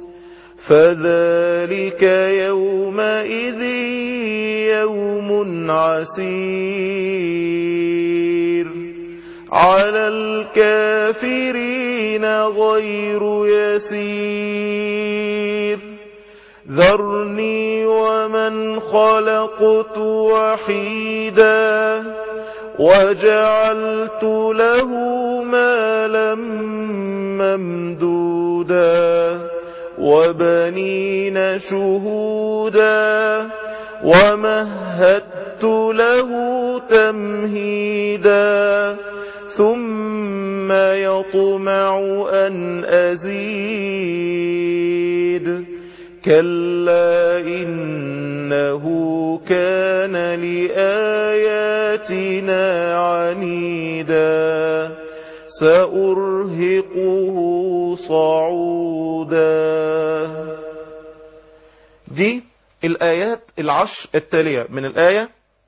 فذلك يومئذ يوم عسير على الكافرين غير يسير ذرني ومن خلقت وحيدا وجعلت له مالا ممدودا وبنين شهودا ومهدت له تمهيدا ثم يطمع أن أزيد كلا إنه كان لآياتنا عنيدا سأرهقه صعودا دي الآيات العشر التالية من الآية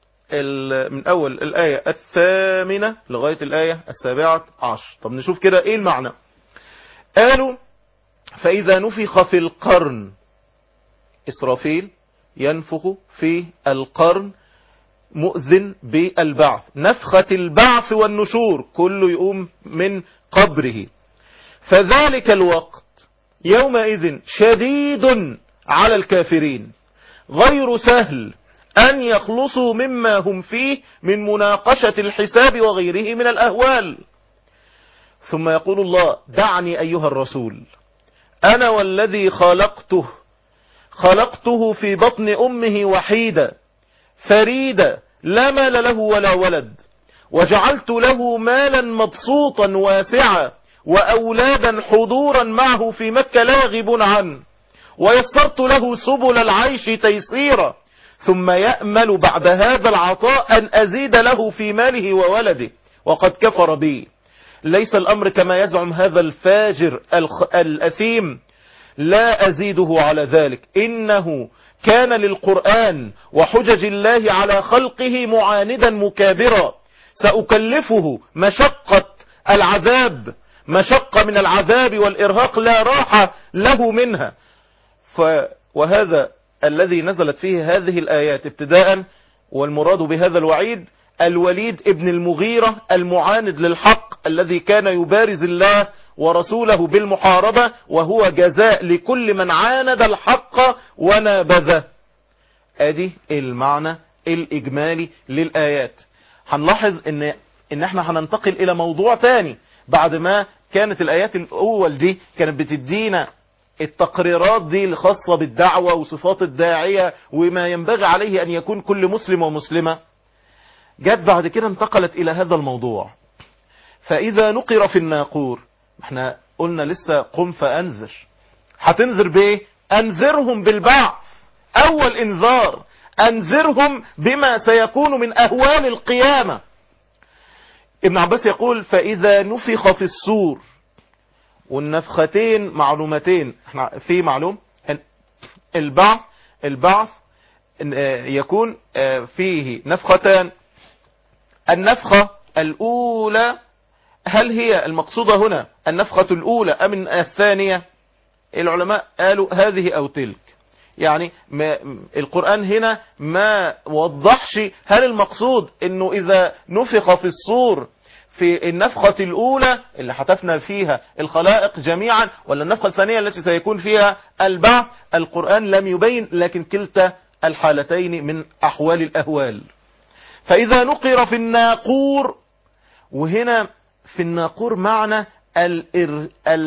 من أول الآية الثامنة لغاية الآية السابعة عشر طب نشوف كده إيه المعنى قالوا فإذا نفخ في القرن إسرافيل ينفخ في القرن مؤذن بالبعث نفخة البعث والنشور كله يقوم من قبره فذلك الوقت يومئذ شديد على الكافرين غير سهل أن يخلصوا مما هم فيه من مناقشة الحساب وغيره من الأهوال ثم يقول الله دعني أيها الرسول أنا والذي خلقته خلقته في بطن أمه وحيدا فريدا لا مال له ولا ولد وجعلت له مالا مبسوطا واسعا وأولادا حضورا معه في مكة لا يغيبون عنه ويسرت له سبل العيش تيسيرا ثم يأمل بعد هذا العطاء أن أزيد له في ماله وولده وقد كفر بي ليس الأمر كما يزعم هذا الفاجر الأثيم لا أزيده على ذلك إنه كان للقرآن وحجج الله على خلقه معاندا مكابرا سأكلفه مشقة العذاب مشقة من العذاب والإرهاق لا راحة له منها ف وهذا الذي نزلت فيه هذه الآيات ابتداء والمراد بهذا الوعيد الوليد ابن المغيرة المعاند للحق الذي كان يبارز الله ورسوله بالمحاربة وهو جزاء لكل من عاند الحق ونابذه ادي المعنى الاجمالي للآيات هنلاحظ ان ان احنا هننتقل الى موضوع تاني بعد ما كانت الايات الاول دي كانت بتدينا التقريرات دي الخاصة بالدعوة وصفات الداعية وما ينبغي عليه ان يكون كل مسلم ومسلمة جت بعد كده انتقلت الى هذا الموضوع فاذا نقر في الناقور احنا قلنا لسه قم فانذر هتنذر بايه انذرهم بالبعث اول انذار انذرهم بما سيكون من اهوال القيامة ابن عباس يقول فاذا نفخ في السور والنفختين معلومتين احنا في معلوم ان البعث البعث يكون فيه نفختان النفخة الاولى هل هي المقصودة هنا النفخة الاولى ام الثانية العلماء قالوا هذه او تلك يعني ما القرآن هنا ما وضحش هل المقصود انه اذا نفخ في الصور في النفخة الاولى اللي حتفنا فيها الخلائق جميعا ولا النفخة الثانية التي سيكون فيها البعث القرآن لم يبين لكن كلتا الحالتين من احوال الاهوال فاذا نقر في الناقور وهنا في الناقور معنى الإر...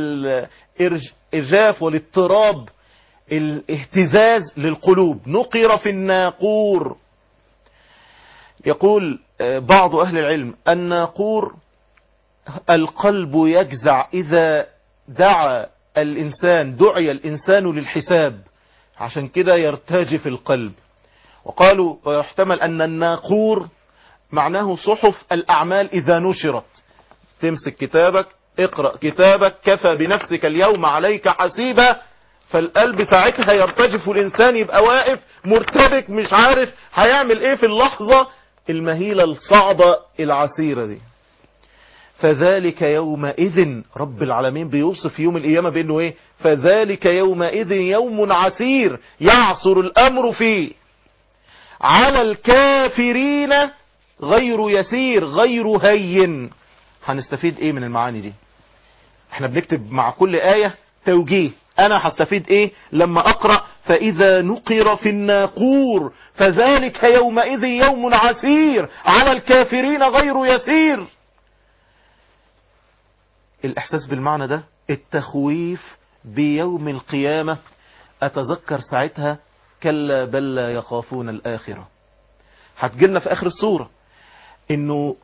الإرجاف والاضطراب الاهتزاز للقلوب نقر في الناقور يقول بعض أهل العلم الناقور القلب يجزع إذا دعا الإنسان دعي الإنسان للحساب عشان كده يرتجف القلب وقالوا ويحتمل أن الناقور معناه صحف الأعمال إذا نشرت تمسك كتابك اقرأ كتابك كفى بنفسك اليوم عليك حسيبا فالقلب ساعتها يرتجف الإنسان يبقى واقف مرتبك مش عارف هيعمل ايه في اللحظة المهيلة الصعبة العسيرة دي فذلك يومئذ رب العالمين بيوصف يوم القيامة بأنه ايه فذلك يومئذ يوم عسير يعصر الأمر فيه على الكافرين غير يسير غير هين هنستفيد ايه من المعاني دي احنا بنكتب مع كل آية توجيه انا هستفيد ايه لما اقرأ فاذا نقر في الناقور فذلك يومئذ يوم عسير على الكافرين غير يسير الاحساس بالمعنى ده التخويف بيوم القيامة اتذكر ساعتها كلا بل لا يخافون الاخرة هتجلنا في اخر السورة انه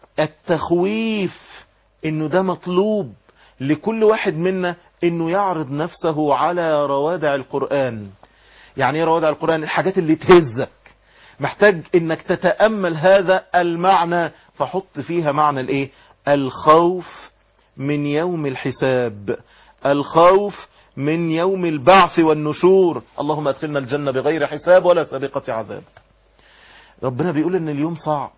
التخويف انه ده مطلوب لكل واحد منا انه يعرض نفسه على روادع القرآن يعني ايه روادع القرآن الحاجات اللي تهزك محتاج انك تتأمل هذا المعنى فحط فيها معنى الايه الخوف من يوم الحساب الخوف من يوم البعث والنشور اللهم ادخلنا الجنة بغير حساب ولا سابقة عذاب ربنا بيقول ان اليوم صعب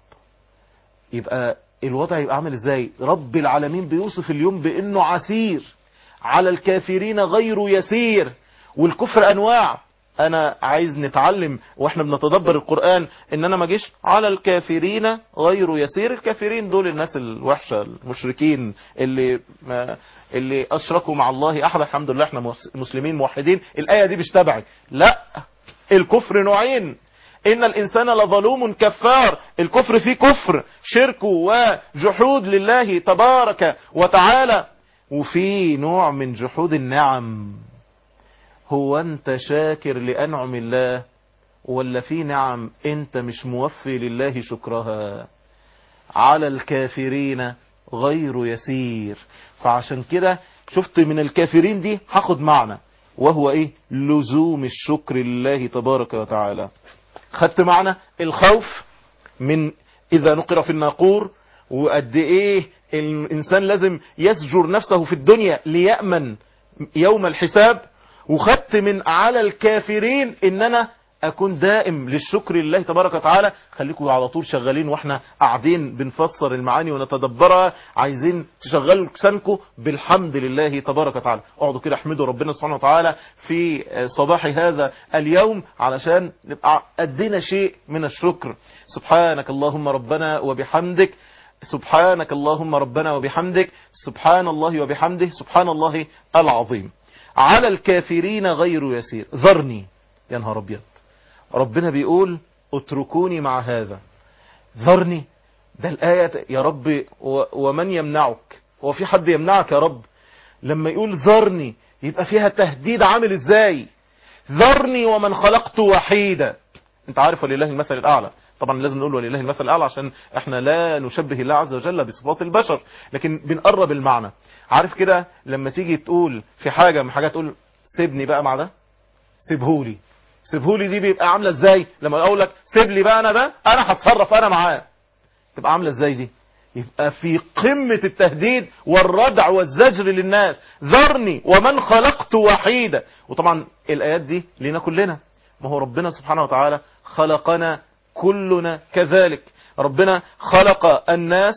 يبقى الوضع يبقى عامل ازاي رب العالمين بيوصف اليوم بانه عسير على الكافرين غير يسير والكفر انواع انا عايز نتعلم واحنا بنتدبر القرآن ان انا ما جيش على الكافرين غير يسير الكافرين دول الناس الوحشة المشركين اللي ما اللي اشركوا مع الله احد الحمد لله احنا مسلمين موحدين الاية دي مش تبعي لا الكفر نوعين إن الإنسان لظلوم كفار الكفر فيه كفر شرك وجحود لله تبارك وتعالى وفي نوع من جحود النعم هو أنت شاكر لأنعم الله ولا في نعم أنت مش موفي لله شكرها على الكافرين غير يسير فعشان كده شفت من الكافرين دي هاخد معنى وهو ايه لزوم الشكر لله تبارك وتعالى خدت معنا الخوف من اذا نقر في الناقور وقد ايه الانسان لازم يسجر نفسه في الدنيا ليأمن يوم الحساب وخدت من على الكافرين ان انا اكون دائم للشكر لله تبارك وتعالى خليكم على طول شغالين واحنا قاعدين بنفسر المعاني ونتدبرها عايزين تشغلوا لسانكم بالحمد لله تبارك وتعالى اقعدوا كده احمدوا ربنا سبحانه وتعالى في صباح هذا اليوم علشان نبقى ادينا شيء من الشكر سبحانك اللهم ربنا وبحمدك سبحانك اللهم ربنا وبحمدك سبحان الله وبحمده سبحان الله العظيم على الكافرين غير يسير ذرني يا نهار ابيض ربنا بيقول اتركوني مع هذا ذرني ده الآية يا رب ومن يمنعك هو في حد يمنعك يا رب لما يقول ذرني يبقى فيها تهديد عامل ازاي ذرني ومن خلقت وحيدا انت عارف ولله المثل الاعلى طبعا لازم نقول ولله المثل الاعلى عشان احنا لا نشبه الله عز وجل بصفات البشر لكن بنقرب المعنى عارف كده لما تيجي تقول في حاجة من حاجات تقول سيبني بقى مع ده سيبهولي سيبهولي دي بيبقى عاملة ازاي لما اقول لك سيب لي بقى انا ده انا هتصرف انا معاه تبقى عاملة ازاي دي يبقى في قمة التهديد والردع والزجر للناس ذرني ومن خلقت وحيدا وطبعا الايات دي لنا كلنا ما هو ربنا سبحانه وتعالى خلقنا كلنا كذلك ربنا خلق الناس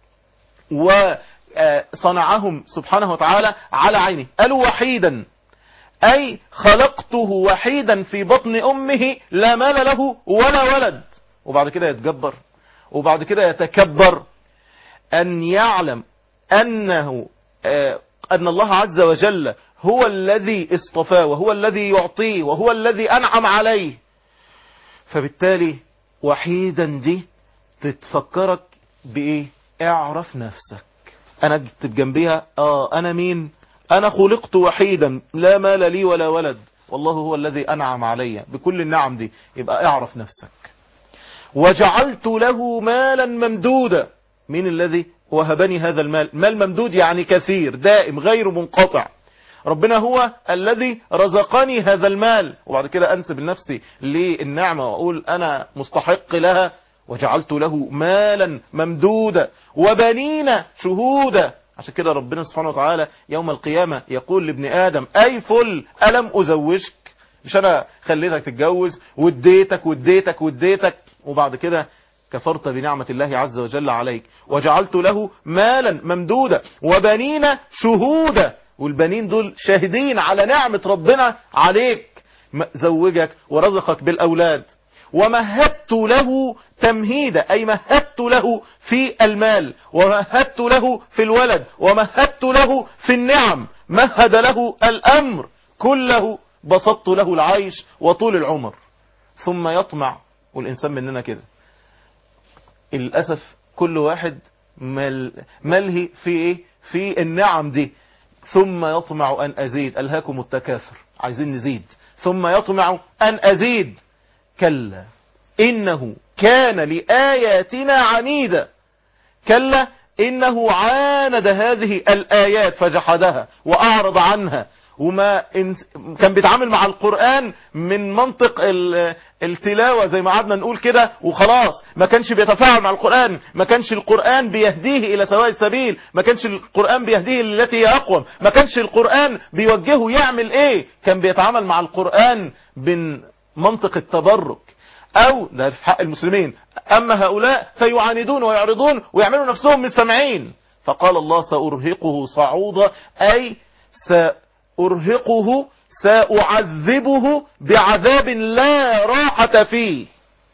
وصنعهم سبحانه وتعالى على عينه قالوا وحيدا أي خلقته وحيدا في بطن أمه لا مال له ولا ولد وبعد كده يتجبر وبعد كده يتكبر أن يعلم أنه أن الله عز وجل هو الذي اصطفاه وهو الذي يعطيه وهو الذي أنعم عليه فبالتالي وحيدا دي تتفكرك بإيه اعرف نفسك أنا اكتب جنبيها آه أنا مين أنا خلقت وحيدا لا مال لي ولا ولد والله هو الذي أنعم علي بكل النعم دي يبقى اعرف نفسك وجعلت له مالا ممدودا مين الذي وهبني هذا المال مال ممدود يعني كثير دائم غير منقطع ربنا هو الذي رزقني هذا المال وبعد كده أنسب لنفسي للنعمة وأقول أنا مستحق لها وجعلت له مالا ممدودا وبنين شهودا عشان كده ربنا سبحانه وتعالى يوم القيامة يقول لابن آدم أي فل ألم أزوجك مش أنا خليتك تتجوز واديتك واديتك واديتك وبعد كده كفرت بنعمة الله عز وجل عليك وجعلت له مالا ممدودا وبنين شهودا والبنين دول شاهدين على نعمة ربنا عليك زوجك ورزقك بالأولاد ومهدت له تمهيدا أي مهدت له في المال ومهدت له في الولد ومهدت له في النعم مهد له الأمر كله بسطت له العيش وطول العمر ثم يطمع والإنسان مننا كده للأسف كل واحد مل ملهي في إيه في النعم دي ثم يطمع أن أزيد ألهاكم التكاثر عايزين نزيد ثم يطمع أن أزيد كلا إنه كان لآياتنا عنيدا كلا إنه عاند هذه الآيات فجحدها وأعرض عنها وما كان بيتعامل مع القرآن من منطق التلاوة زي ما قعدنا نقول كده وخلاص ما كانش بيتفاعل مع القرآن ما كانش القرآن بيهديه إلى سواء السبيل ما كانش القرآن بيهديه للتي هي أقوم ما كانش القرآن بيوجهه يعمل إيه كان بيتعامل مع القرآن من منطق التبرك أو ده في حق المسلمين أما هؤلاء فيعاندون ويعرضون ويعملوا نفسهم مستمعين فقال الله سأرهقه صعودا أي سأرهقه سأعذبه بعذاب لا راحة فيه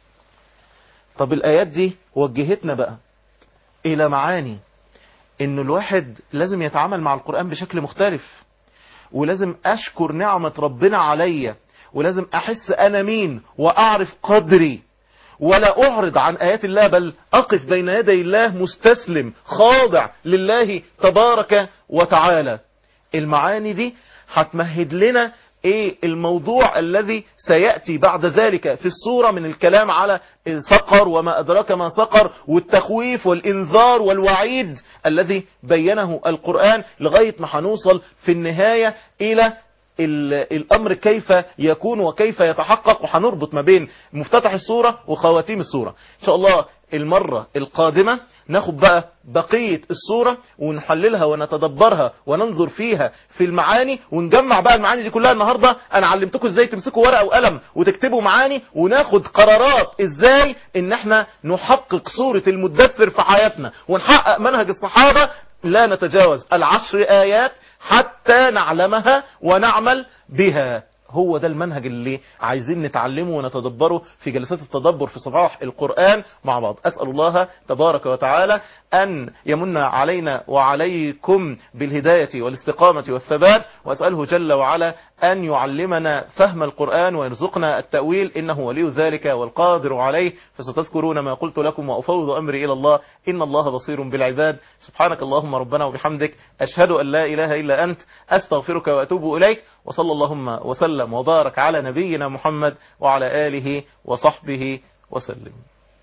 طب الآيات دي وجهتنا بقى إلى معاني إن الواحد لازم يتعامل مع القرآن بشكل مختلف ولازم أشكر نعمة ربنا عليا ولازم أحس أنا مين وأعرف قدري ولا أعرض عن آيات الله بل أقف بين يدي الله مستسلم خاضع لله تبارك وتعالى المعاني دي هتمهد لنا ايه الموضوع الذي سيأتي بعد ذلك في الصورة من الكلام على سقر وما أدراك ما سقر والتخويف والإنذار والوعيد الذي بينه القرآن لغاية ما هنوصل في النهاية إلى الأمر كيف يكون وكيف يتحقق وهنربط ما بين مفتتح السورة وخواتيم السورة إن شاء الله المرة القادمة ناخد بقى بقية الصورة ونحللها ونتدبرها وننظر فيها في المعاني ونجمع بقى المعاني دي كلها النهاردة انا علمتكم ازاي تمسكوا ورقة وقلم وتكتبوا معاني وناخد قرارات ازاي ان احنا نحقق صورة المدثر في حياتنا ونحقق منهج الصحابة لا نتجاوز العشر آيات حتى نعلمها ونعمل بها هو ده المنهج اللي عايزين نتعلمه ونتدبره في جلسات التدبر في صباح القرآن مع بعض أسأل الله تبارك وتعالى أن يمن علينا وعليكم بالهداية والاستقامة والثبات وأسأله جل وعلا أن يعلمنا فهم القرآن ويرزقنا التأويل إنه ولي ذلك والقادر عليه فستذكرون ما قلت لكم وأفوض أمري إلى الله إن الله بصير بالعباد سبحانك اللهم ربنا وبحمدك أشهد أن لا إله إلا أنت أستغفرك وأتوب إليك وصلى اللهم وسلم وبارك على نبينا محمد وعلى آله وصحبه وسلم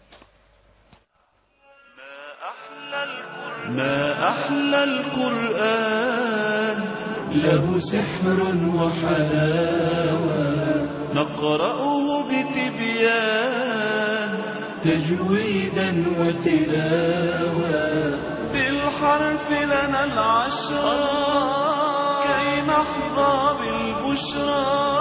ما أحلى القرآن له سحر وحلاوة نقرأه بتبيان تجويدا وتلاوة بالحرف لنا العشرة كي نحظى بالبشرى